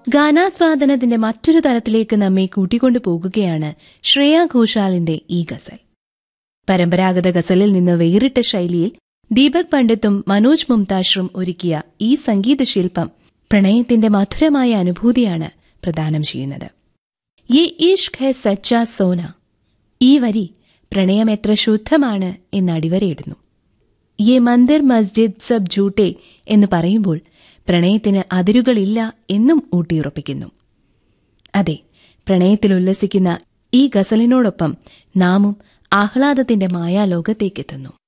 ഗാനാസ്വാദനത്തിന്റെ മറ്റൊരു തലത്തിലേക്ക് നമ്മെ കൂട്ടിക്കൊണ്ടു പോകുകയാണ് ശ്രേയ ഘോഷാലിന്റെ ഈ ഗസൽ പരമ്പരാഗത ഗസലിൽ നിന്ന് വേറിട്ട ശൈലിയിൽ ദീപക് പണ്ഡിത്തും മനോജ് മുംതാഷും ഒരുക്കിയ ഈ സംഗീത ശില്പം പ്രണയത്തിന്റെ മധുരമായ അനുഭൂതിയാണ് പ്രദാനം ചെയ്യുന്നത് യെ ഇഷ്ക് ഹെ സച്ച സോന ഈ വരി പ്രണയം എത്ര ശുദ്ധമാണ് എന്ന് അടിവരയിടുന്നു യെ മന്ദിർ മസ്ജിദ് സബ് ജൂട്ടെ എന്ന് പറയുമ്പോൾ പ്രണയത്തിന് അതിരുകളില്ല എന്നും ഊട്ടിയുറപ്പിക്കുന്നു അതെ പ്രണയത്തിൽ ഉല്ലസിക്കുന്ന ഈ ഗസലിനോടൊപ്പം നാമും ആഹ്ലാദത്തിന്റെ മായാലോകത്തേക്കെത്തുന്നു